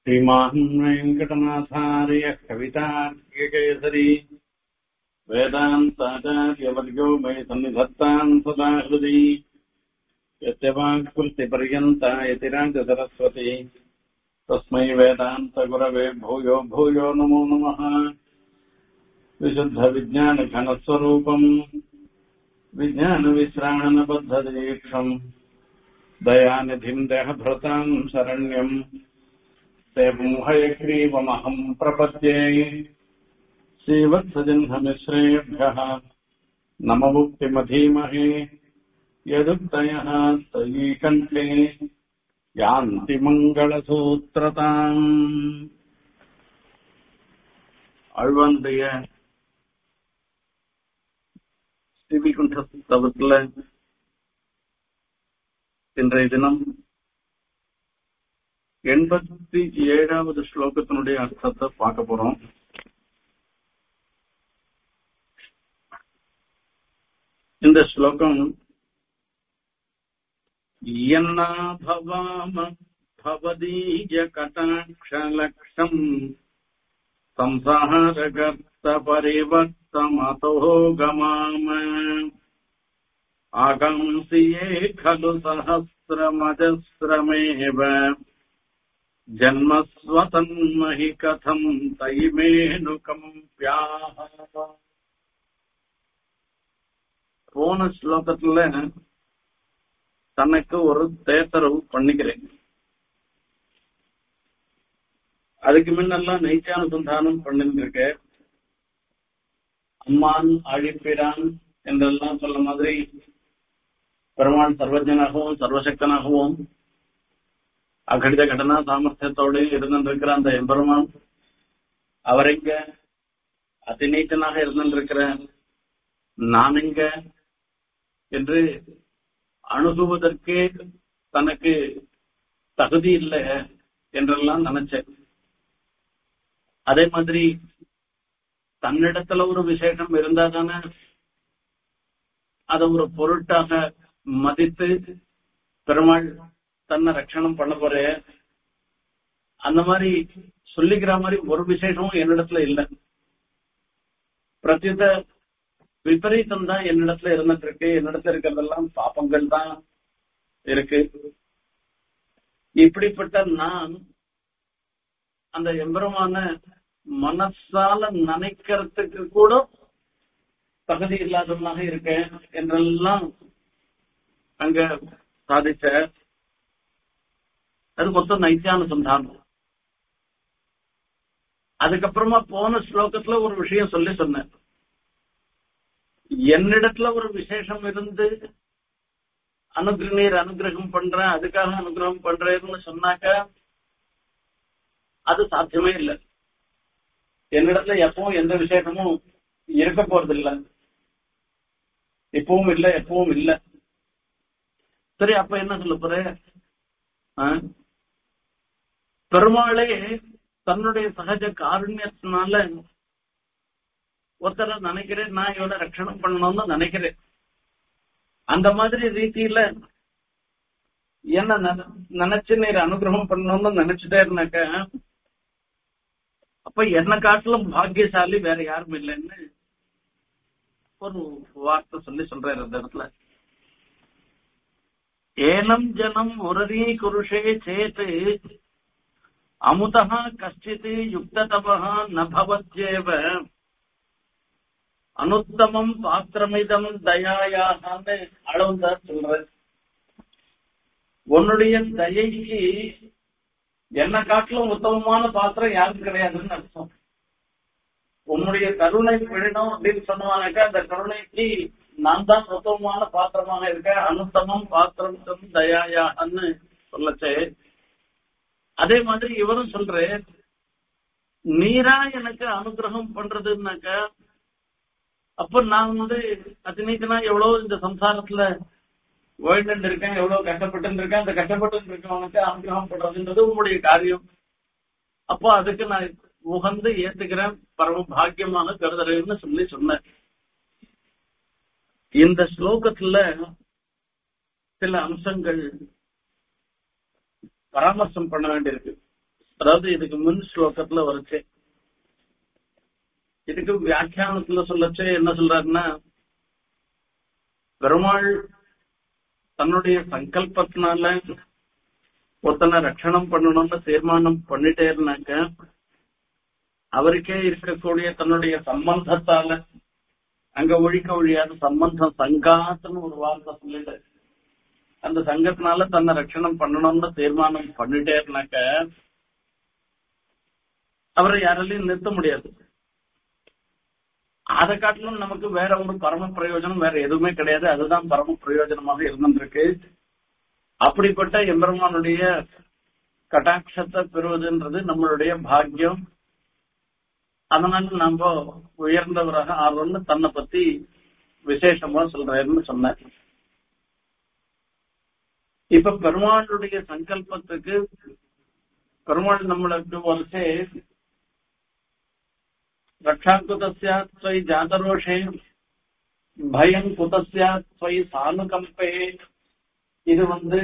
श्रीमान् वेङ्कटनाथार्यः कवितार्किकेसरी वेदान्ताचार्यवर्यो मे सन्निधत्तान् सदा हृदि यस्य वाक्कृतिपर्यन्ता यतिराजसरस्वती तस्मै वेदान्तगुरवे भूयो भूयो नमो नमः विशुद्धविज्ञानघनस्वरूपम् विज्ञानविश्राणनबद्धदीक्षम् दयानिधिम् देहभृताम् शरण्यम् देवम् हयग्रीवमहम् प्रपद्ये श्रीवत्सजह्नमिश्रेभ्यः नममुक्तिमधीमहे यदुक्तयः तयीकण्ठे यान्ति மங்களசூத்திரதாம் அழ்வானுடைய ஸ்ரீவிகுண்ட தவத்துல இன்றைய தினம் எண்பத்தி ஏழாவது ஸ்லோகத்தினுடைய அர்த்தத்தை பார்க்க போறோம் இந்த ஸ்லோகம் यन्नाभवाम भवदीयकटाक्षलक्षम् संसारगर्तपरिवर्तमतो गमाम आगंसि ये खलु सहस्रमजस्रमेव जन्मस्वतन्महि कथम् तैमेनुकम्प्याः போன ஸ்லோகத்துல தனக்கு ஒரு தேத்தரவு பண்ணிக்கிறேன் அதுக்கு முன்னெல்லாம் நைச்சானுசந்தானம் பண்ணிருக்க அம்மான் அழிப்பிரான் என்றெல்லாம் சொல்ல மாதிரி பெருமாள் சர்வஜனாகவும் சர்வசக்தனாகவும் அகடித கடனா சாமர்த்தியத்தோடு இருந்திருக்கிற அந்த எம்பெருமான் அவரைங்க அதிநீச்சனாக இருந்திருக்கிற நானுங்க என்று அணுகுவதற்கே தனக்கு தகுதி இல்லை என்றெல்லாம் நினைச்சேன் அதே மாதிரி தன்னிடத்துல ஒரு விசேஷம் இருந்தா தானே அதை ஒரு பொருட்டாக மதித்து பெருமாள் தன்னை ரட்சணம் பண்ண போற அந்த மாதிரி சொல்லிக்கிற மாதிரி ஒரு விசேஷமும் என்னிடத்துல இல்லை பிரத்யுத விபரீதம் தான் என்னிடத்துல இருந்துட்டு இருக்கு என்னிடத்துல இருக்கிறதெல்லாம் பாப்பங்கள் தான் இருக்கு இப்படிப்பட்ட நான் அந்த எம்பரமான மனசால நினைக்கிறதுக்கு கூட தகுதி இல்லாதவனாக இருக்கேன் என்றெல்லாம் அங்க சாதிச்ச அது மொத்தம் நைத்தியானுசந்தானம் அதுக்கப்புறமா போன ஸ்லோகத்துல ஒரு விஷயம் சொல்லி சொன்னேன் என்னிடத்துல ஒரு விசேஷம் இருந்து அனுகிர நீர் அனுகிரகம் பண்ற அதுக்காக அனுகிரகம் பண்றேன்னு சொன்னாக்க அது சாத்தியமே இல்லை என்னிடத்துல எப்பவும் எந்த விசேஷமும் இருக்க போறது இல்ல இப்பவும் இல்லை எப்பவும் இல்லை சரி அப்ப என்ன சொல்ல போற பெருமாளே தன்னுடைய சகஜ காருண்யத்தினால ஒருத்தர நினைக்கிறேன் நான் இவனை ரட்சணம் பண்ணணும்னு நினைக்கிறேன் அந்த மாதிரி ரீதியில என்ன நினைச்சு நீர் அனுகிரகம் பண்ணணும்னு நினைச்சுட்டே இருந்தாக்க அப்ப என்ன காட்டிலும் பாக்கியசாலி வேற யாரும் இல்லைன்னு ஒரு வார்த்தை சொல்லி சொல்றாரு அந்த இடத்துல ஏனம் ஜனம் முரதி குருஷே சேத்து அமுதா கஷ்டித் யுக்ததபா நபவத்யேவ அனுத்தமம் பாத்திரமிதம் தயாயாகான்னு அளவுதா சொல்ற உன்னுடைய தயைக்கு என்ன காட்டிலும் உத்தமமான பாத்திரம் யாரும் கிடையாதுன்னு அர்த்தம் உன்னுடைய கருணை விழணும் அப்படின்னு சொன்னாக்க அந்த கருணைக்கு நான் தான் உத்தமமான பாத்திரமாக இருக்கேன் அனுத்தமம் பாத்திரம் தயாயாகன்னு சொல்லச்சே அதே மாதிரி இவரும் சொல்ற நீரா எனக்கு அனுகிரகம் பண்றதுன்னாக்க அப்ப நான் வந்து அத்தினைக்குனா எவ்வளவு இந்த சம்சாரத்துல வாழ்ந்துட்டு இருக்கேன் எவ்வளவு கஷ்டப்பட்டு இருக்கேன் அந்த கஷ்டப்பட்டு இருக்கவனுக்கு அனுகிரகம் பண்றதுன்றது உங்களுடைய காரியம் அப்போ அதுக்கு நான் உகந்து ஏத்துக்கிறேன் பரம பாக்கியமாக கருதுறேன்னு சொல்லி சொன்னேன் இந்த ஸ்லோகத்துல சில அம்சங்கள் பராமர்சம் பண்ண வேண்டியிருக்கு அதாவது இதுக்கு முன் ஸ்லோகத்துல வருச்சு இதுக்கு வியாக்கியானத்துல சொல்லச்சு என்ன சொல்றாருன்னா பெருமாள் தன்னுடைய சங்கல்பத்தினால ஒருத்தனை ரட்சணம் பண்ணணும்னு தீர்மானம் பண்ணிட்டே இருந்தாக்க அவருக்கே இருக்கக்கூடிய தன்னுடைய சம்பந்தத்தால அங்க ஒழிக்க ஒழியாத சம்பந்தம் சங்காத்துன்னு ஒரு வார்த்தை சொல்லிட்டு அந்த சங்கத்தினால தன்னை ரட்சணம் பண்ணணும்னு தீர்மானம் பண்ணிட்டே இருந்தாக்க அவரை யாராலையும் நிறுத்த முடியாது அதை காட்டிலும் நமக்கு வேற ஒரு பரம பிரயோஜனம் வேற எதுவுமே கிடையாது அதுதான் பரம பிரயோஜனமாக இருந்திருக்கு அப்படிப்பட்ட எம்பெருமானுடைய கட்டாட்சத்தை பெறுவதுன்றது நம்மளுடைய பாக்கியம் அதனால நம்ம உயர்ந்தவராக ஆர்வம்னு தன்னை பத்தி விசேஷமா சொல்றேன்னு சொன்னேன் இப்ப பெருமாளுடைய சங்கல்பத்துக்கு பெருமாள் நம்மளுக்கு வரிசை ரக்ஷா குதஸ்யாத் ஸ்வை ஜாதரோஷே பயம் குதஸ்யாத் ஸ்வை சானுகம்பே இது வந்து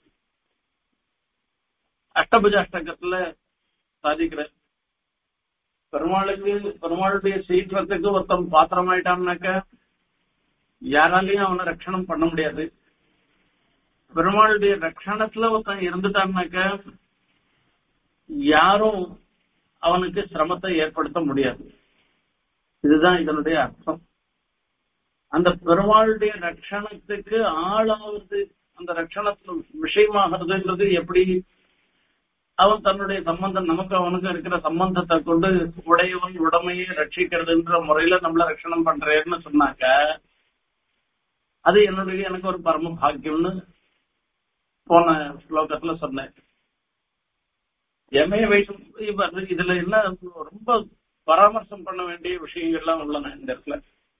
அஷ்டபுஜ அஷ்டகத்துல சாதிக்கிற பெருமாளுக்கு பெருமாளுடைய சீக்கிரத்துக்கு ஒருத்தன் பாத்திரமாயிட்டான்னாக்க யாராலையும் அவனை ரட்சணம் பண்ண முடியாது பெருமாளுடைய ரட்சணத்துல ஒருத்தன் இருந்துட்டான்னாக்க யாரும் அவனுக்கு சிரமத்தை ஏற்படுத்த முடியாது இதுதான் இதனுடைய அர்த்தம் அந்த பெருமாளுடைய ரட்சணத்துக்கு ஆளாவது அந்த ரட்சணத்துல விஷயமாகிறதுன்றது எப்படி அவன் தன்னுடைய சம்பந்தம் நமக்கு அவனுக்கு இருக்கிற சம்பந்தத்தை கொண்டு உடையவன் உடமையை ரட்சிக்கிறதுன்ற முறையில நம்மள ரட்சணம் பண்றேன்னு சொன்னாக்க அது என்னுடைய எனக்கு ஒரு பரம பாக்கியம்னு போன ஸ்லோகத்துல சொன்னேன் எமே வயசு இதுல என்ன ரொம்ப பராமர்சம் பண்ண வேண்டிய விஷயங்கள்லாம் உள்ளன இந்த இடத்துல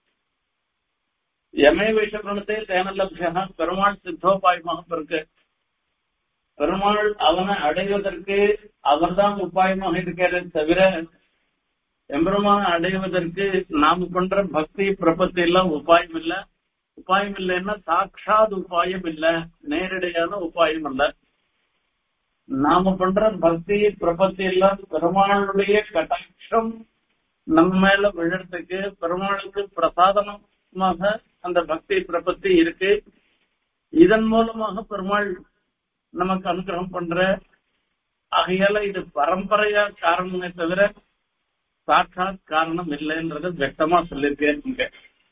எமே வைஷபிரணத்தை தேனலபியா பெருமாள் சித்தோபாயமாக இருக்கு பெருமாள் அவனை அடைவதற்கு அவர்தான் உபாயமாக இருக்கிறதே தவிர எம்பெருமான அடைவதற்கு நாம் பண்ற பக்தி பிரபத்தி எல்லாம் உபாயம் இல்ல உபாயம் இல்லைன்னா சாட்சாத் உபாயம் இல்ல நேரடியான உபாயம் இல்ல நாம பண்ற பக்தி பிரபத்தி எல்லாம் பெருமாளுடைய கட்டாட்சம் நம்ம மேல விழறதுக்கு பெருமாளுக்கு பிரசாதனமாக அந்த பக்தி பிரபத்தி இருக்கு இதன் மூலமாக பெருமாள் நமக்கு அனுகிரகம் பண்ற ஆகையால இது பரம்பரையா காரணமே தவிர சாட்சாத் காரணம் இல்லைன்றத வெட்டமா சொல்லியிருக்கேன் இங்க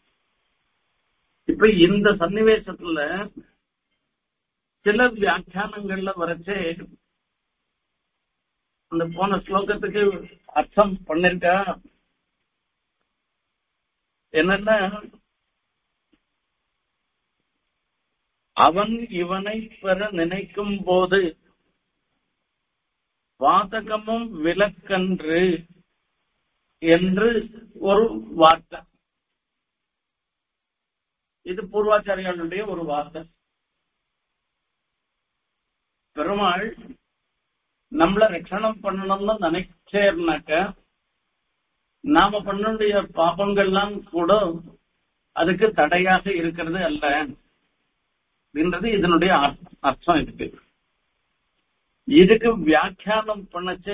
இப்ப இந்த சன்னிவேசத்துல சில வியாக்கியானங்கள்ல வரைச்சே அந்த போன ஸ்லோகத்துக்கு அர்த்தம் பண்ணிருக்கா என்னன்னா அவன் இவனை பெற நினைக்கும் போது வாதகமும் விலக்கன்று என்று ஒரு வார்த்தை இது பூர்வாச்சாரியாளுடைய ஒரு வார்த்தை பெருமாள் நம்மள ரட்சணம் பண்ணணும்னு நினைச்சேர்னாக்க நாம பண்ணக்கூடிய பாபங்கள்லாம் கூட அதுக்கு தடையாக இருக்கிறது அல்ல அப்படின்றது இதனுடைய அர்த்தம் இருக்கு இதுக்கு வியாக்கியானம் பண்ணச்சே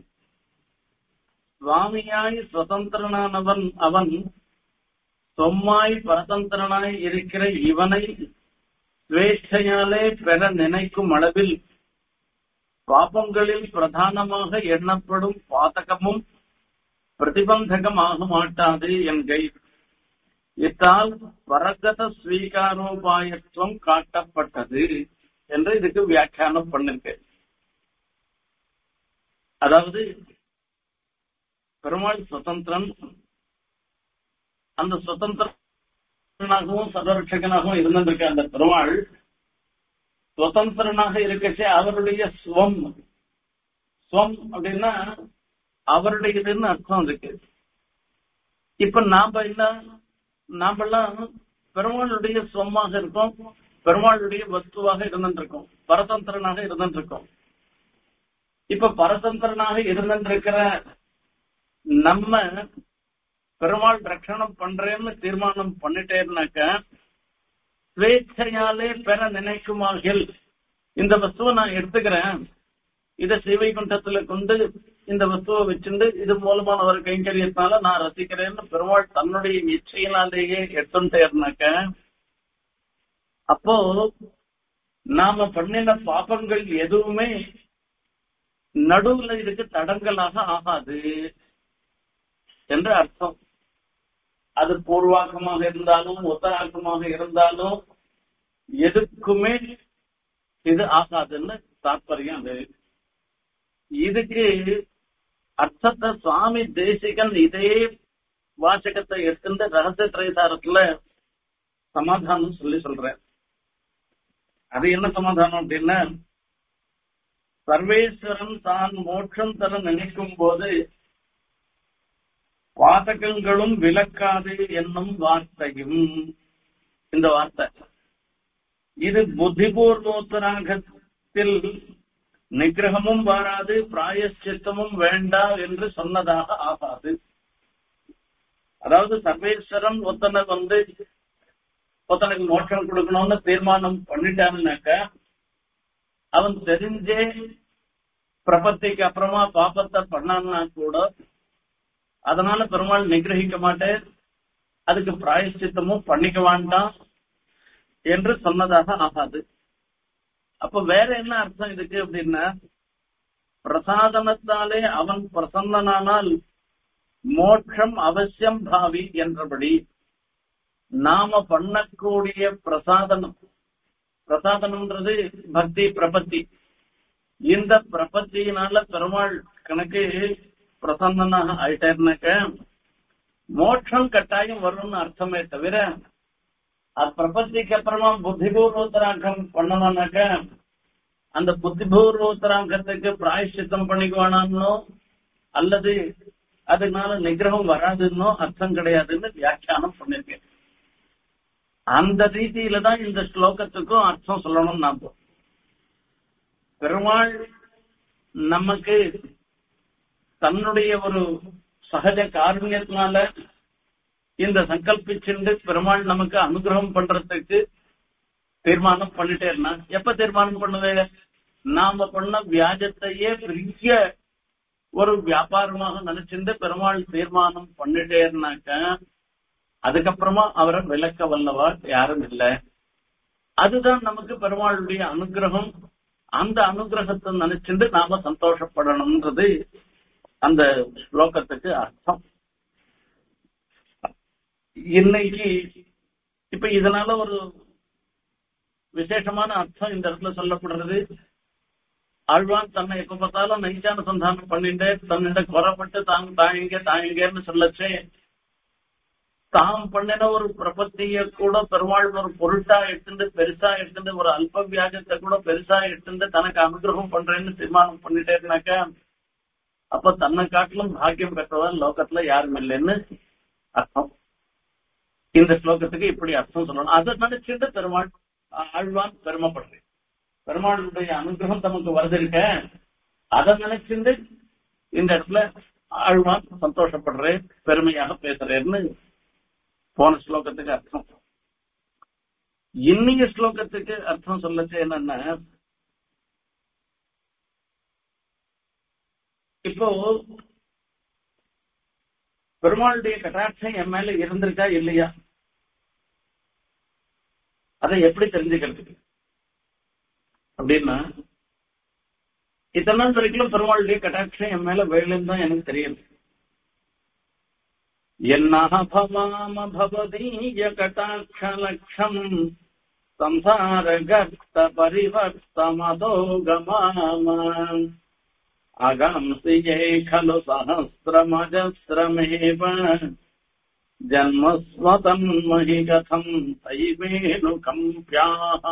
சுவாமியாய் சுதந்திரனானவன் அவன் சொம்மாய் பரதந்திரனாய் இருக்கிற இவனை சுவேட்சையாலே பெற நினைக்கும் அளவில் பாபங்களில் பிரதானமாக எண்ணப்படும் பாதகமும் பிரதிபந்தகமாக மாட்டாது என்கை இத்தால் பரகத ஸ்வீகாரோபாயத்துவம் காட்டப்பட்டது என்று இதுக்கு வியாக்கியானம் பண்ணிருக்கு அதாவது பெருமாள் சுதந்திரன் அந்த சுதந்திரனாகவும் சதரட்சகனாகவும் இருந்திருக்க அந்த பெருமாள் சுதந்திரனாக இருக்கச்சே அவருடைய ஸ்வம் ஸ்வம் அப்படின்னா அவருடையதுன்னு அர்த்தம் இருக்கு இப்ப நாம என்ன நாமெல்லாம் பெருமாளுடைய சொம்மாக இருக்கோம் பெருமாளுடைய வஸ்துவாக இருந்துருக்கோம் பரதந்திரனாக இருந்துருக்கோம் இப்ப பரதந்திரனாக இருந்துருக்கிற நம்ம பெருமாள் ரட்சணம் பண்றேன்னு தீர்மானம் பண்ணிட்டேன்னாக்க சுவேட்சையாலே பெற நினைக்குமாகில் இந்த வஸ்துவை நான் எடுத்துக்கிறேன் இத ஸ்ரீவைகுண்டத்துல கொண்டு இந்த வஸ்துவை வச்சுண்டு இது மூலமான ஒரு கைங்கரியத்தினால நான் ரசிக்கிறேன்னு பெருமாள் தன்னுடைய இச்சையினாலேயே எடுத்துட்டேர்னாக்க அப்போ நாம பண்ணின பாபங்கள் எதுவுமே நடுவுல இதுக்கு தடங்கலாக ஆகாது என்று அர்த்தம் அது பூர்வாக்கமாக இருந்தாலும் உத்தராக்கமாக இருந்தாலும் எதுக்குமே இது ஆகாதுன்னு தாற்பயம் அது இதுக்கு அர்த்தத்தை சுவாமி தேசிகன் இதே வாசகத்தை எடுத்துட்டு ரகசிய திரைசாரத்துல சமாதானம் சொல்லி சொல்றேன் அது என்ன சமாதானம் அப்படின்னா சர்வேஸ்வரன் தான் மோட்சம் தர நினைக்கும் போது வாசகங்களும் விளக்காது என்னும் வார்த்தையும் இந்த வார்த்தை இது புத்திபூர்வோத்தராகத்தில் நிகிரகமும் வராது பிராயச்சித்தமும் வேண்டாம் என்று சொன்னதாக ஆகாது அதாவது சர்வேஸ்வரன் ஒத்தனை வந்து ஒருத்தனுக்கு மோட்சம் கொடுக்கணும்னு தீர்மானம் பண்ணிட்டான்னாக்க அவன் தெரிஞ்சே பிரபத்திக்கு அப்புறமா பாப்பத்தை பண்ணான்னா கூட அதனால பெருமாள் நிகிரகிக்க மாட்டேன் அதுக்கு பிராயஷ்சித்தமும் பண்ணிக்க வேண்டாம் என்று சொன்னதாக ஆகாது அப்ப வேற என்ன அர்த்தம் இதுக்கு அப்படின்னா பிரசாதனத்தாலே அவன் பிரசன்னனானால் மோட்சம் அவசியம் பாவி என்றபடி நாம பண்ணக்கூடிய பிரசாதனம் பிரசாதனம்ன்றது பக்தி பிரபத்தி இந்த பிரபத்தியினால பெருமாள் கணக்கு பிரசன்னனாக ஆயிட்டாருனாக்க மோட்சம் கட்டாயம் வரும்னு அர்த்தமே தவிர அது பிரபத்திக்கு அப்புறமா புத்திபூர்வோத்தராக்கம் பண்ணணும்னாக்க அந்த புத்திபூர்வோத்தராக்கத்துக்கு பிராயஷ்சித்தம் பண்ணிக்குவானோ அல்லது அதனால நிகிரகம் வராதுன்னோ அர்த்தம் கிடையாதுன்னு வியாக்கியானம் பண்ணிருக்கேன் அந்த ரீதியில தான் இந்த ஸ்லோகத்துக்கும் அர்த்தம் சொல்லணும் நாம் பெருமாள் நமக்கு தன்னுடைய ஒரு சகஜ காரணியத்தினால இந்த சங்கல்பிச்சுண்டு பெருமாள் நமக்கு அனுகிரகம் பண்றதுக்கு தீர்மானம் பண்ணிட்டே இருந்தான் எப்ப தீர்மானம் பண்ணுவே நாம பண்ண வியாஜத்தையே பெரிய ஒரு வியாபாரமாக நினைச்சிருந்து பெருமாள் தீர்மானம் பண்ணிட்டே இருந்தாக்க அதுக்கப்புறமா அவரை விளக்க வல்லவர் யாரும் இல்லை அதுதான் நமக்கு பெருமாளுடைய அனுகிரகம் அந்த அனுகிரகத்தை நினைச்சிட்டு நாம சந்தோஷப்படணும்ன்றது அந்த ஸ்லோகத்துக்கு அர்த்தம் இன்னைக்கு இப்ப இதனால ஒரு விசேஷமான அர்த்தம் இந்த இடத்துல சொல்லப்படுறது ஆழ்வான் தன்னை எப்ப பார்த்தாலும் நைச்சான சந்தானம் பண்ணிட்டு தன்னிட குறப்பட்டு தான் தாயங்க தாயங்கன்னு சொல்லச்சே தாம் பண்ணின ஒரு பிரபத்திய கூட பெருமாள் ஒரு பொருட்டா எடுத்துட்டு பெருசா எடுத்துட்டு ஒரு அல்ப வியாஜத்தை கூட பெருசா எடுத்துட்டு தனக்கு அனுகிரகம் பண்றேன்னு தீர்மானம் பண்ணிட்டே இருந்தாக்க அப்ப தன்னை காட்டிலும் பாக்கியம் பெற்றவர் லோகத்துல யாரும் இல்லைன்னு அர்த்தம் இந்த ஸ்லோகத்துக்கு இப்படி அர்த்தம் சொல்லணும் அதை நினைச்சுட்டு பெருமாள் ஆழ்வான் பெருமைப்படுறேன் பெருமாளுடைய அனுகிரகம் தமக்கு வருதிருக்க அதை நினைச்சுட்டு இந்த இடத்துல ஆழ்வான் சந்தோஷப்படுறேன் பெருமையாக பேசுறேன்னு போன ஸ்லோகத்துக்கு அர்த்தம் இன்னைய ஸ்லோகத்துக்கு அர்த்தம் சொல்லச்சு என்னன்னா இப்போ பெருமாளுடைய கட்டாட்சம் என் மேல இருந்திருக்கா இல்லையா அதை எப்படி தெரிஞ்சுக்கிறதுக்கு அப்படின்னா இத்தனை நாள் வரைக்கும் பெருமாளுடைய கட்டாட்சம் என் மேல வேலைன்னு தான் எனக்கு தெரியல என்னாக பவாம பவதீய கட்டாட்ச லட்சம் சம்சார கர்த்த பரிவர்த்த மதோகமாம அகம்சி யே खलु सहस्रमजस्रमेव ஜன்மஸ்வதன்மஹி கதம் தைவேனு கம்பியாக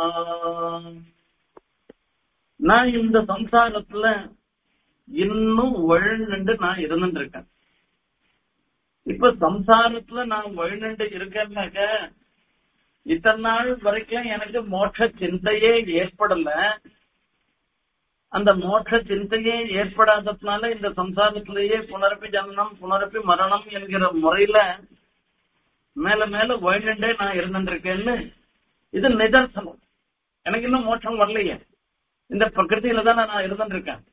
நான் இந்த சம்சாரத்துல இன்னும் வழுநின்று நான் இருந்துட்டு இருக்கேன் இப்ப சம்சாரத்துல நான் வழுநின்று இருக்கேன்னாக்க இத்தனை நாள் வரைக்கும் எனக்கு மோட்ச சிந்தையே ஏற்படல அந்த மோட்ச சிந்தையே ஏற்படாததுனால இந்த சம்சாரத்திலேயே புனரப்பி ஜனனம் புனரப்பி மரணம் என்கிற முறையில மேல மேல வழுண்டே நான் இருந்துருக்கேன்னு இது நிதர்சனம் எனக்கு இன்னும் மோட்சம் வரலையே இந்த பிரகிருதியில தான் நான் இருந்துருக்கேன்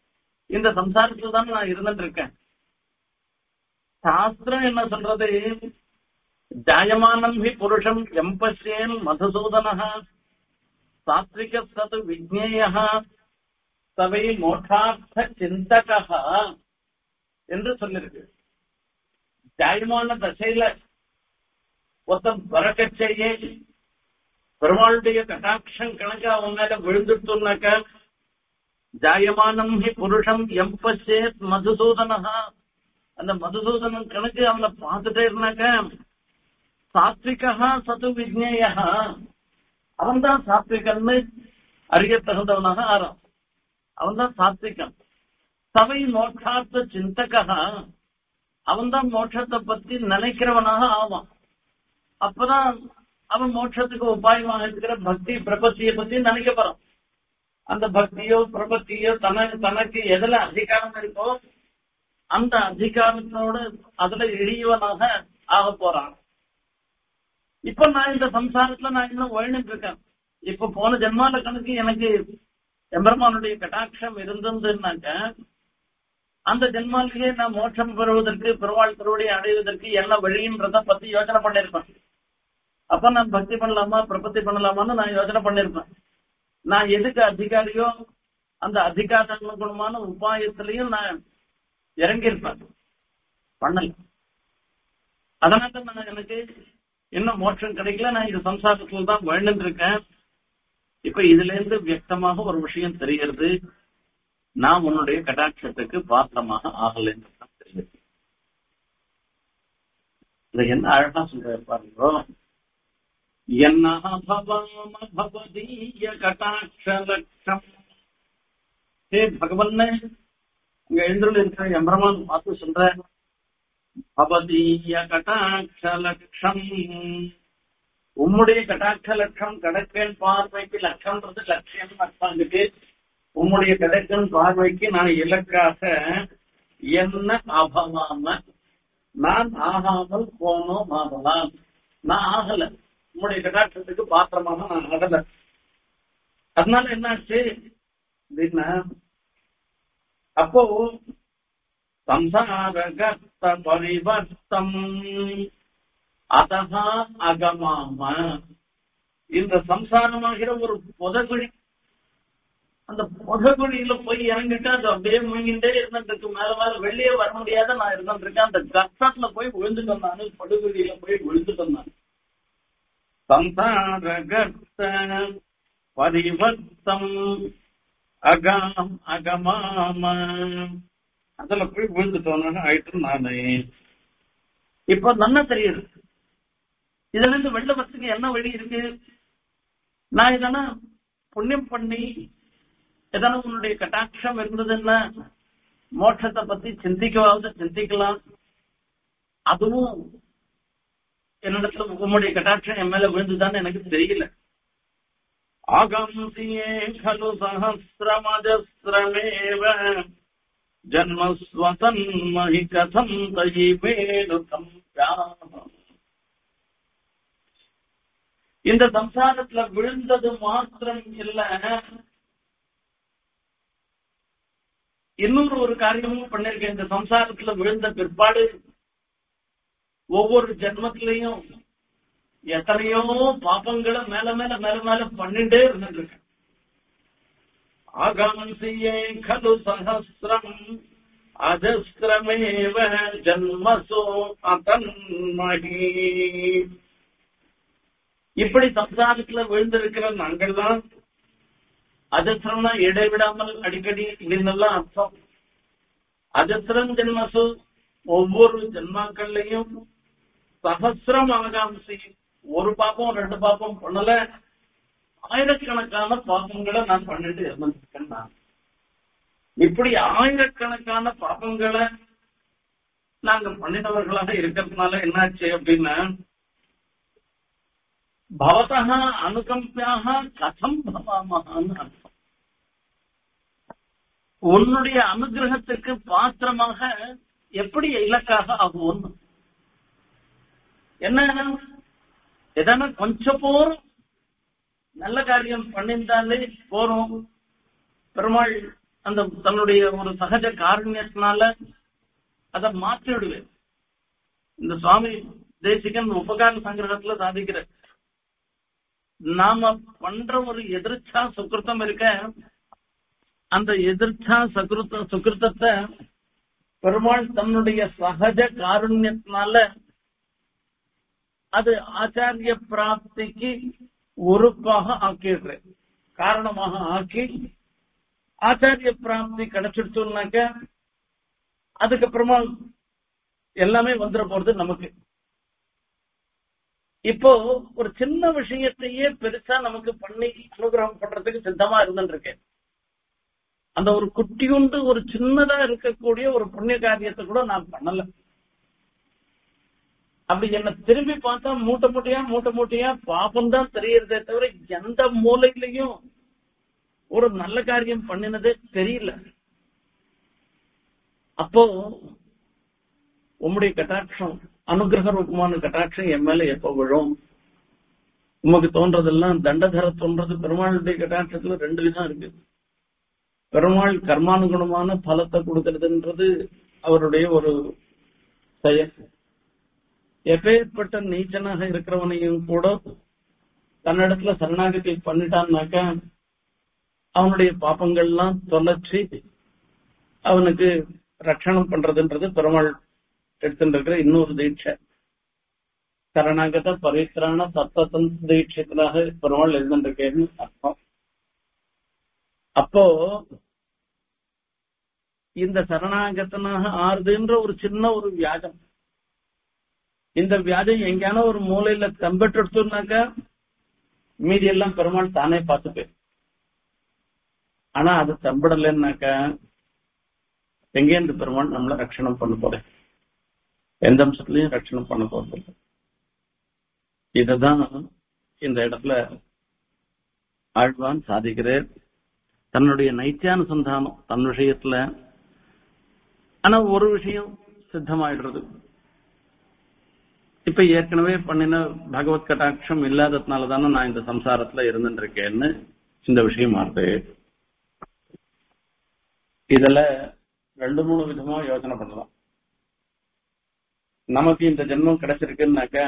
இந்த சம்சாரத்துல தான் நான் இருந்துட்டு இருக்கேன் சாஸ்திரம் என்ன சொல்றது ஜாயமானம் ஹி புருஷம் எம்பசேன் மதுசூதன சாத்விக சது விஜ்ஞேய சவை மோட்சார்த்த சிந்தகா என்று சொல்லிருக்கு ஜாயமான தசையில ஒருத்தன் பறக்கச்சேயே பெருமாளுடைய கட்டாட்சம் கணக்கு அவன் மேல விழுந்துட்டோம்னாக்க ஜாயமானம் ஹி புருஷம் எம்பசேத் மதுசூதனஹா அந்த மதுசூதனன் கணக்கு அவனை பார்த்துட்டே இருந்தாக்க சாத்விகா சது விஜ்ஞேயா அவன் தான் சாத்விகன்னு அறிய தகுந்தவனாக ஆறான் அவன் தான் சாத்விகன் சபை மோட்சார்த்த சிந்தகா அவன் தான் மோட்சத்தை பத்தி நினைக்கிறவனாக ஆவான் அப்பதான் அவன் மோட்சத்துக்கு உபாயமாக இருக்கிற பக்தி பிரபத்தியை பத்தி நினைக்க போறான் அந்த பக்தியோ பிரபத்தியோ தனக்கு தனக்கு எதுல அதிகாரம் இருக்கோ அந்த அதிகாரத்தோட அதுல எளியவனாக ஆக போறான் இப்ப நான் இந்த சம்சாரத்துல நான் இன்னும் வாழ்ந்துட்டு இருக்கேன் இப்ப போன ஜென்மால கணக்கு எனக்கு எம்பெருமானுடைய கட்டாட்சம் இருந்ததுன்னாக்க அந்த ஜென்மாலேயே நான் மோட்சம் பெறுவதற்கு பெருவாள் திருவடியை அடைவதற்கு என்ன வழின்றத பத்தி யோசனை பண்ணிருப்பேன் அப்ப நான் பக்தி பண்ணலாமா பிரபத்தி பண்ணலாமான்னு நான் யோசனை பண்ணிருப்பேன் நான் எதுக்கு அதிகாரியோ அந்த அதிகாரமான உபாயத்திலையும் நான் இறங்கியிருப்பேன் பண்ணல அதனால நான் எனக்கு இன்னும் மோட்சம் கிடைக்கல நான் இந்த சம்சாரத்துல தான் வாழ்ந்துட்டு இருக்கேன் இப்ப இதுல இருந்து வியக்தமாக ஒரு விஷயம் தெரிகிறது நான் உன்னுடைய கடாட்சத்துக்கு பாத்திரமாக ஆகலைன்னு தான் தெரியுது இதை என்ன அழகா சொல்ற பாருங்களோ என்ன பவாம பவதீய கட்டாட்ச லட்சம் ஹே பகவன்னே இங்க எழுந்துள்ள இருக்கிற எம்பரமான் பார்த்து சொல்ற பவதீய கட்டாட்ச லட்சம் உம்முடைய கட்டாட்ச லட்சம் கடற்கன் பார்வைக்கு லட்சம்ன்றது லட்சியம் அர்த்தாண்டுக்கு உம்முடைய கடற்கன் பார்வைக்கு நான் இலக்காக என்ன அபவாம நான் ஆகாமல் போனோம் ஆகலாம் நான் ஆகல உம்முடைய கட்டாட்சத்துக்கு பாத்திரமாக நான் ஆகல அதனால என்னாச்சு அப்படின்னா அப்போ சம்சாரகர்த்த பரிவர்த்தம் அதகா அகமாம இந்த சம்சாரமாகிற ஒரு புதகுழி அந்த புதகுழியில போய் இறங்கிட்டு அது அப்படியே முங்கிட்டே இருந்துட்டு மேல மேல வெளியே வர முடியாத நான் இருந்துட்டு இருக்கேன் அந்த கஷ்டத்துல போய் விழுந்துட்டு வந்தானு படுகுழியில போய் விழுந்துட்டு வந்தான் சம்சாரகர்த்த பரிவர்த்தம் அகாம் அகமாம அதுல போய் விழுந்துட்டோன்னு ஆயிட்டு நானு இப்ப நல்லா தெரியுது இதுல இருந்து வெளில வரத்துக்கு என்ன வழி இருக்கு நான் இதனா புண்ணியம் பண்ணி எதனா உன்னுடைய கட்டாட்சம் இருந்ததுன்னா மோட்சத்தை பத்தி சிந்திக்கவாவது சிந்திக்கலாம் அதுவும் என்னிடத்துல உங்களுடைய கட்டாட்சம் என் மேல விழுந்துதான்னு எனக்கு தெரியல ஆகம்சியே खलु सहस्रमजस्रमेव जन्मस्वतन्महि कथम् तयिमेनुतम् இந்த சம்சாரத்துல விழுந்தது மாத்திரம் இல்ல இன்னொரு ஒரு காரியமும் பண்ணிருக்கேன் இந்த சம்சாரத்துல விழுந்த பிற்பாடு ஒவ்வொரு ஜென்மத்திலையும் எத்தனையோ பாப்பங்களை மேல மேல மேல மேல பண்ணிட்டே இருந்துருக்கேன் ஆகாமசியே கலு சகசிரம் அஜஸ்திரமேவ ஜன்மசோ அதன்மகி இப்படி சம்சாரத்துல விழுந்திருக்கிற நாங்கள் தான் அஜஸ்திரம்னா இடைவிடாமல் அடிக்கடி இப்படின்னெல்லாம் அர்த்தம் அஜஸ்திரம் ஜென்மசு ஒவ்வொரு ஜென்மாக்கள்லையும் சகசிரம் ஆகாம்சி ஒரு பாப்பம் ரெண்டு பாப்பம் பண்ணல ஆயிரக்கணக்கான பாப்பங்களை நான் பண்ணிட்டு இருந்திருக்கேன் நான் இப்படி ஆயிரக்கணக்கான பாப்பங்களை நாங்க பண்ணினவர்களாக இருக்கிறதுனால என்னாச்சு அப்படின்னா பவதா அனுகம்பியாக கதம் பவாமகான்னு அர்த்தம் உன்னுடைய அனுகிரகத்துக்கு பாத்திரமாக எப்படி இலக்காக ஆகுவோம் என்ன எதனா கொஞ்சம் போறோம் நல்ல காரியம் பண்ணியிருந்தாலே போறோம் பெருமாள் அந்த தன்னுடைய ஒரு சகஜ காரண்யத்தினால அதை மாற்றி விடுவேன் இந்த சுவாமி தேசிகன் உபகார சங்கிரகத்துல சாதிக்கிற நாம பண்ற ஒரு எதிர்ச்சா சுக்கிருத்தம் இருக்க அந்த எதிர்ச்சா சகிருத்த சுக்கிருத்தத்தை பெருமாள் தன்னுடைய சகஜ காருண்யத்தினால அது ஆச்சாரிய பிராப்திக்கு உறுப்பாக ஆக்கிடுறேன் காரணமாக ஆக்கி ஆச்சாரிய பிராப்தி கிடைச்சிடுச்சோம்னாக்க அதுக்கப்புறமா எல்லாமே வந்துட போறது நமக்கு இப்போ ஒரு சின்ன விஷயத்தையே பெருசா நமக்கு பண்ணி அனுகிரகம் பண்றதுக்கு சித்தமா இருந்துட்டு இருக்கேன் அந்த ஒரு குட்டியுண்டு ஒரு சின்னதா இருக்கக்கூடிய ஒரு புண்ணிய காரியத்தை கூட நான் பண்ணல அப்படி என்ன திரும்பி பார்த்தா மூட்டை மூட்டையா மூட்டை மூட்டையா பாபம் தான் தெரியறதே தவிர எந்த மூலையிலையும் ஒரு நல்ல காரியம் பண்ணினதே தெரியல அப்போ உம்முடைய கட்டாட்சம் அனுகிரக ரூபமான கட்டாட்சம் என் மேல எப்ப விழும் உமக்கு தோன்றதெல்லாம் தண்டதர தோன்றது பெருமாளுடைய கட்டாட்சத்துல ரெண்டு விதம் இருக்கு பெருமாள் கர்மானுகுணமான பலத்தை கொடுக்கறதுன்றது அவருடைய ஒரு செயல் எப்பேற்பட்ட நீச்சனாக இருக்கிறவனையும் கூட தன்னிடத்துல சரணாகதி பண்ணிட்டான்னாக்க அவனுடைய பாப்பங்கள்லாம் தொலைச்சி அவனுக்கு ரட்சணம் பண்றதுன்றது பெருமாள் எடுத்துட்டு இருக்கிற இன்னொரு தீட்சை சரணாகத பரித்ராண சத்தத்தன் தீட்சத்தினாக பெருமாள் எழுந்துருக்கேன்னு அர்த்தம் அப்போ இந்த சரணாகத்தனாக ஆறுதுன்ற ஒரு சின்ன ஒரு வியாஜம் இந்த வியாஜம் எங்கேயான ஒரு மூலையில தம்பெட்டுனாக்கா மீதி எல்லாம் பெருமாள் தானே பார்த்துப்பேன் ஆனா அது தம்பிடலைன்னாக்கா எங்கேருந்து பெருமாள் நம்மள ரட்சணம் பண்ண போறேன் எந்த அம்சத்துலயும் ரட்சணம் பண்ண போறது இததான் இந்த இடத்துல ஆழ்வான் சாதிக்கிறார் தன்னுடைய நைத்தியானுசந்தானம் தன் விஷயத்துல ஆனா ஒரு விஷயம் சித்தமாயிடுறது இப்ப ஏற்கனவே பண்ணின பகவத் கட்டாட்சம் இல்லாததுனால தானே நான் இந்த சம்சாரத்துல இருந்துட்டு இருக்கேன்னு இந்த விஷயம் மாறுது இதுல ரெண்டு மூணு விதமா யோசனை பண்ணலாம் நமக்கு இந்த ஜென்மம் கிடைச்சிருக்குன்னாக்க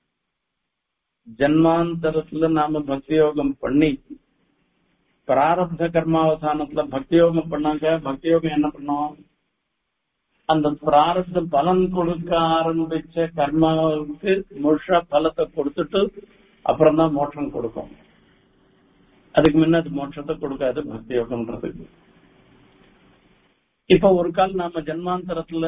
ஜென்மாந்தரத்துல நாம பக்தி யோகம் பண்ணி பிராரப்த கர்மாவசானத்துல பக்தி யோகம் பண்ணாக்க பக்தி யோகம் என்ன பண்ணோம் அந்த பிராரப்த பலன் கொடுக்க ஆரம்பிச்ச கர்மாவுக்கு முழுஷா பலத்தை கொடுத்துட்டு அப்புறம் தான் மோட்சம் கொடுக்கும் அதுக்கு முன்ன அது மோட்சத்தை கொடுக்காது பக்தி யோகம்ன்றது இப்ப ஒரு கால் நாம ஜென்மாந்தரத்துல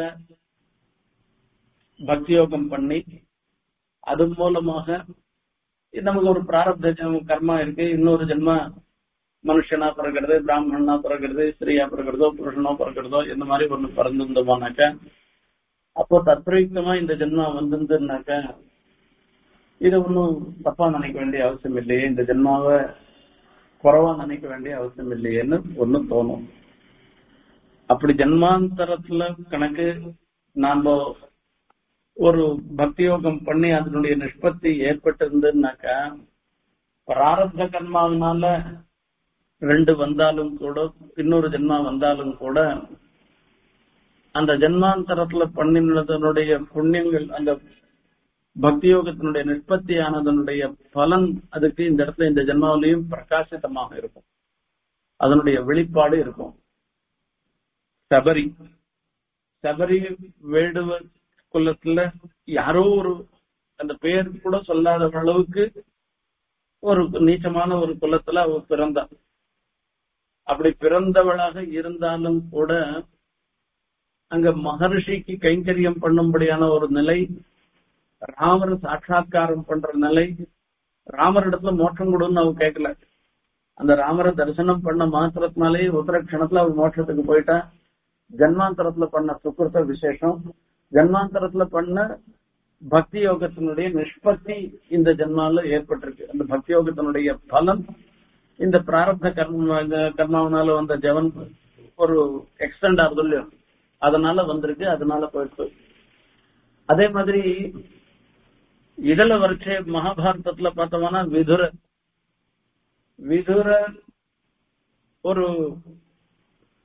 பக்தி யோகம் பண்ணி அது மூலமாக நமக்கு ஒரு பிராரப்த கர்மா இருக்கு இன்னொரு ஜென்மா மனுஷனா பிறக்கிறது பிராமணனா பிறக்கிறது ஸ்திரீயா பிறக்கிறதோ புருஷனோ பிறக்கிறதோ இந்த மாதிரி ஒண்ணு பிறந்திருந்தோமானாக்க அப்போ தத்ரயுக்தமா இந்த ஜென்மா வந்திருந்துனாக்க இது ஒன்றும் தப்பா நினைக்க வேண்டிய அவசியம் இல்லையே இந்த ஜென்மாவை குறவா நினைக்க வேண்டிய அவசியம் இல்லையேன்னு ஒண்ணு தோணும் அப்படி ஜென்மாந்தரத்துல கணக்கு நாம ஒரு பக்தி யோகம் பண்ணி அதனுடைய நிஷ்பத்தி ஏற்பட்டிருந்துனாக்கா பிராரப்த கர்மாவினால ரெண்டு வந்தாலும் கூட இன்னொரு ஜென்மா வந்தாலும் கூட அந்த ஜென்மாந்தரத்துல பண்ணினதனுடைய புண்ணியங்கள் அந்த பக்தி யோகத்தினுடைய நிஷ்பத்தியானதனுடைய பலன் அதுக்கு இந்த இடத்துல இந்த ஜென்மாவிலையும் பிரகாசிதமாக இருக்கும் அதனுடைய வெளிப்பாடு இருக்கும் சபரி சபரி வேடுவ குலத்துல யாரோ ஒரு அந்த பேர் கூட சொல்லாத அளவுக்கு ஒரு நீச்சமான ஒரு குலத்துல அவ பிறந்தா அப்படி பிறந்தவளாக இருந்தாலும் கூட அங்க மகர்ஷிக்கு கைங்கரியம் பண்ணும்படியான ஒரு நிலை ராமர் சாட்சா்காரம் பண்ற நிலை ராமர் இடத்துல மோட்சம் கொடுன்னு அவ கேட்கல அந்த ராமரை தரிசனம் பண்ண மாத்திரத்தினாலே உத்தரக்ஷணத்துல அவர் மோட்சத்துக்கு போயிட்டா ஜன்மாந்தரத்துல பண்ண சுக்கிருத்த விசேஷம் ஜன்மாந்தரத்துல பண்ண பக்தி யோகத்தினுடைய நிஷ்பத்தி இந்த ஜென்மால ஏற்பட்டிருக்கு அந்த பக்தி யோகத்தினுடைய பலன் இந்த பிராரப்த கர்ம கர்மாவனால வந்த ஜவன் ஒரு எக்ஸ்டெண்ட் ஆகுது இல்லையோ அதனால வந்திருக்கு அதனால போயிட்டு அதே மாதிரி இடல வரிசை மகாபாரதத்துல பார்த்தோம்னா விதுர விதுர ஒரு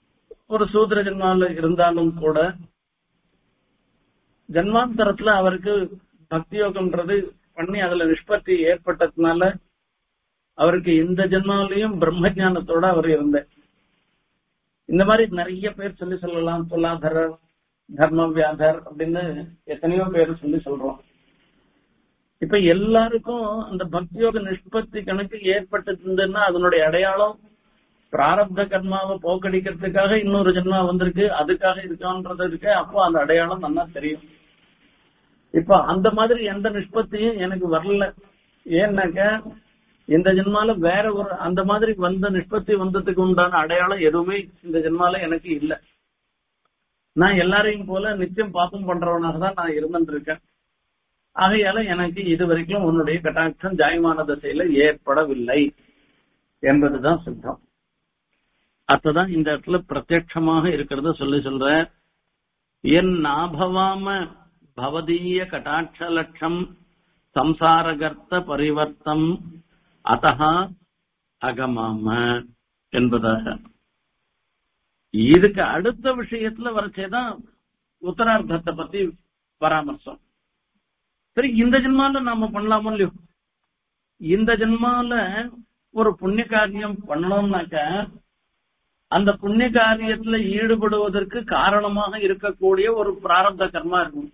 ஒரு சூத்திர ஜென்மாவில் இருந்தாலும் கூட ஜன்மாந்தரத்துல அவருக்கு பக்தி யோகம்ன்றது பண்ணி அதுல நிஷ்பத்தி ஏற்பட்டதுனால அவருக்கு இந்த ஜென்மாவிலையும் பிரம்ம ஞானத்தோட அவர் இருந்த இந்த மாதிரி நிறைய பேர் சொல்லி சொல்லலாம் துலாதரர் தர்ம வியாதர் அப்படின்னு எத்தனையோ பேர் சொல்லி சொல்றோம் இப்ப எல்லாருக்கும் அந்த பக்தியோக நிஷ்பத்தி கணக்கு ஏற்பட்டு அதனுடைய அடையாளம் பிராரப்த கர்மாவை போக்கடிக்கிறதுக்காக இன்னொரு ஜென்மா வந்திருக்கு அதுக்காக இருக்கான்றது இருக்கு அப்போ அந்த அடையாளம் நல்லா தெரியும் இப்ப அந்த மாதிரி எந்த நிஷ்பத்தியும் எனக்கு வரல ஏன்னாக்க இந்த ஜென்மால வேற ஒரு அந்த மாதிரி வந்த நிஷ்பத்தி வந்ததுக்கு உண்டான அடையாளம் எதுவுமே இந்த ஜென்மால எனக்கு இல்ல நான் எல்லாரையும் போல நித்தியம் பாப்பம் பண்றவனாக தான் நான் இருந்துட்டு இருக்கேன் ஆகையால எனக்கு இது வரைக்கும் உன்னுடைய கட்டாட்சம் ஜாயமான திசையில ஏற்படவில்லை என்பதுதான் சித்தம் அத்ததான் இந்த இடத்துல பிரத்யட்சமாக இருக்கிறத சொல்லி சொல்ற என் நாபவாம பவதீய கட்டாட்ச லட்சம் சம்சாரகர்த்த பரிவர்த்தம் அத்தகா அகமாம என்பதாக இதுக்கு அடுத்த விஷயத்துல வரச்சேதான் உத்தரார்த்தத்தை பத்தி பராமர்சம் சரி இந்த ஜென்மால நாம பண்ணலாமோ இல்லையோ இந்த ஜென்மால ஒரு புண்ணிய காரியம் பண்ணணும்னாக்க அந்த புண்ணிய காரியத்துல ஈடுபடுவதற்கு காரணமாக இருக்கக்கூடிய ஒரு பிராரப்த கர்மா இருக்கும்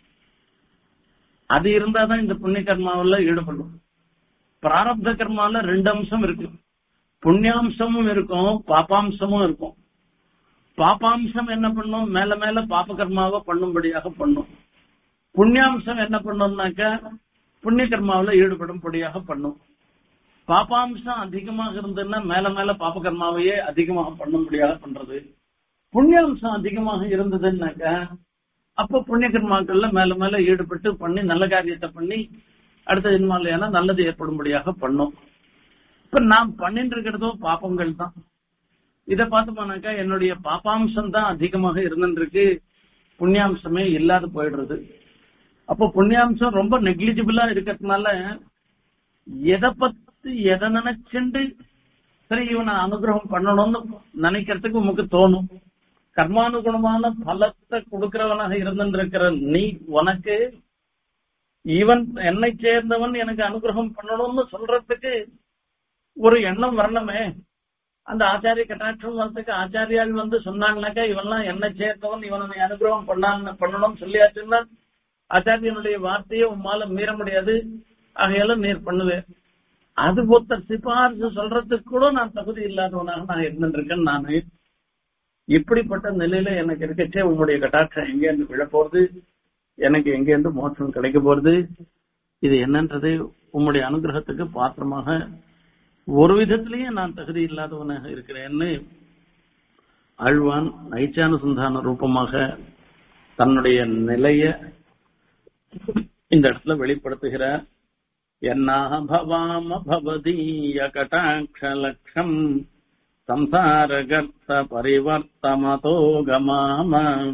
அது இருந்தாதான் இந்த புண்ணிய கர்மாவில் ஈடுபடும் பிராரப்த கர்மால ரெண்டு அம்சம் இருக்கு புண்ணியாம்சமும் இருக்கும் பாப்பாம்சமும் இருக்கும் பாப்பாம்சம் என்ன பண்ணும் மேல மேல பாப கர்மாவை பண்ணும்படியாக பண்ணும் புண்ணியாம்சம் என்ன பண்ணும்னாக்க புண்ணிய கர்மாவில ஈடுபடும்படியாக பண்ணும் பாப்பாம்சம் அதிகமாக இருந்ததுன்னா மேல மேல பாப கர்மாவையே அதிகமாக பண்ணும்படியாக பண்றது புண்ணியாம்சம் அதிகமாக இருந்ததுன்னாக்க அப்ப புண்ணிய கர்மாக்கள்ல மேல மேல ஈடுபட்டு பண்ணி நல்ல காரியத்தை பண்ணி அடுத்த ஜென்மாலையான நல்லது ஏற்படும்படியாக பண்ணும் இப்ப நான் பண்ணிட்டு இருக்கிறதோ பாப்பங்கள் தான் இத பார்த்தோம்னாக்கா என்னுடைய பாப்பாம்சம் தான் அதிகமாக இருந்துருக்கு புண்ணியாம்சமே இல்லாத போயிடுறது அப்போ புண்ணியாம்சம் ரொம்ப நெக்லிஜிபிளா இருக்கிறதுனால எதை பத்தி எதை நினைச்சுண்டு சரி இவனை அனுகிரகம் பண்ணணும்னு நினைக்கிறதுக்கு உமக்கு தோணும் கர்மானுகுணமான பலத்தை கொடுக்கிறவனாக இருந்திருக்கிற நீ உனக்கு இவன் என்னை சேர்ந்தவன் எனக்கு அனுகிரகம் பண்ணணும்னு சொல்றதுக்கு ஒரு எண்ணம் வரணுமே அந்த ஆச்சாரிய கட்டாட்சம் வரத்துக்கு ஆச்சாரியால் வந்து சொன்னாங்கனாக்கா இவன்லாம் என்ன சேர்ந்தவன் இவனை அனுகிரகம் பண்ணான்னு பண்ணணும்னு சொல்லியாச்சுன்னா ஆச்சாரியனுடைய வார்த்தையை உம்மால மீற முடியாது ஆகையால நீர் பண்ணுவேன் அது ஒருத்தர் சிபாரிசு சொல்றதுக்கு கூட நான் தகுதி இல்லாதவனாக நான் இருந்துருக்கேன் நானு இப்படிப்பட்ட நிலையில எனக்கு இருக்கச்சே உங்களுடைய கட்டாட்சம் எங்க இருந்து விழ போறது எனக்கு எங்க இருந்து மோட்சம் கிடைக்க போறது இது என்னன்றது உம்முடைய அனுகிரகத்துக்கு பாத்திரமாக ஒரு விதத்திலேயே நான் தகுதி இல்லாதவனாக இருக்கிறேன்னு ஆழ்வான் நைச்சானுசந்தான ரூபமாக தன்னுடைய நிலைய இந்த இடத்துல வெளிப்படுத்துகிறார் என்னாக பவாம பவதீய கட்டாட்ச லட்சம் संसारगर्त परिवर्तमतोगमाम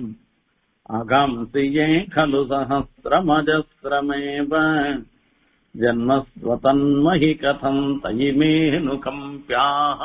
अगांसि खलु सहस्रमजस्रमेव जन्मस्वतन्महि कथम् तयिमेनु கம்பியாக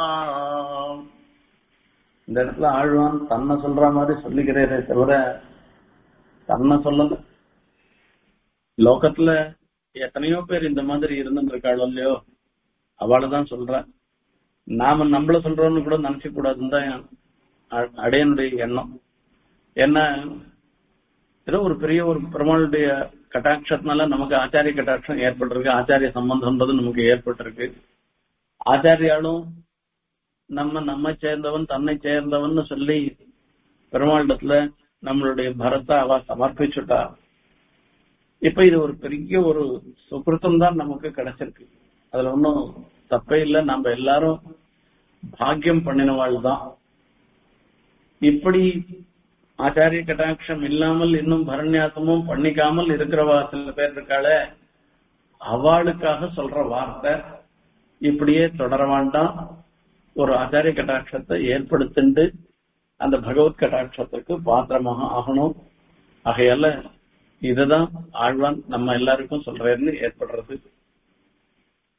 இந்த இடத்துல ஆழ்வான் தன்னை சொல்ற மாதிரி சொல்லிக்கிறதே தவிர தன்னை சொல்லல லோகத்துல எத்தனையோ பேர் இந்த மாதிரி இருந்துருக்காளோ இல்லையோ அவளதான் சொல்றேன் நாம நம்மள சொல்றோம்னு கூட நினைச்ச கூடாதுன்னு தான் அடையனுடைய எண்ணம் ஏன்னா ஏதோ ஒரு பெரிய ஒரு பெருமாளுடைய கட்டாட்சத்தினால நமக்கு ஆச்சாரிய கட்டாட்சம் ஏற்பட்டிருக்கு ஆச்சாரிய சம்பந்தம்ன்றது நமக்கு ஏற்பட்டிருக்கு ஆச்சாரியாலும் நம்ம நம்மை சேர்ந்தவன் தன்னை சேர்ந்தவன் சொல்லி பெருமாளிடத்துல நம்மளுடைய பரத்தை அவ சமர்ப்பிச்சுட்டா இப்ப இது ஒரு பெரிய ஒரு சுகிருத்தம் தான் நமக்கு கிடைச்சிருக்கு அதுல ஒன்னும் தப்பே இல்லை நம்ம எல்லாரும் பாக்கியம் பண்ணினவாள் தான் இப்படி ஆச்சாரிய கட்டாட்சம் இல்லாமல் இன்னும் பரண்யாசமும் பண்ணிக்காமல் இருக்கிறவா சில பேர் இருக்காளே அவளுக்காக சொல்ற வார்த்தை இப்படியே தொடர வேண்டாம் ஒரு ஆச்சாரிய கட்டாட்சத்தை ஏற்படுத்திண்டு அந்த பகவத் கட்டாட்சத்துக்கு பாத்திரமாக ஆகணும் ஆகையால இதுதான் ஆழ்வான் நம்ம எல்லாருக்கும் சொல்றேன்னு ஏற்படுறது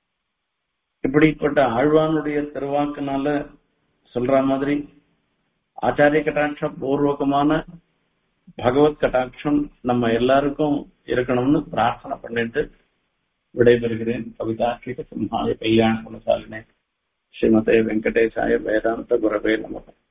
இப்படிப்பட்ட ஆழ்வானுடைய திருவாக்குனால சொல்ற மாதிரி ஆச்சாரிய கட்டாட்சம் பூர்வகமான பகவத் கட்டாட்சம் நம்ம எல்லாருக்கும் இருக்கணும்னு பிரார்த்தனை பண்ணிட்டு விடைபெறுகிறேன் கவிதார்க்கிக சிம்ஹாய கல்யாண குணசாலினே ஸ்ரீமதே வெங்கடேசாய வேதாந்த குரவே நமக்கு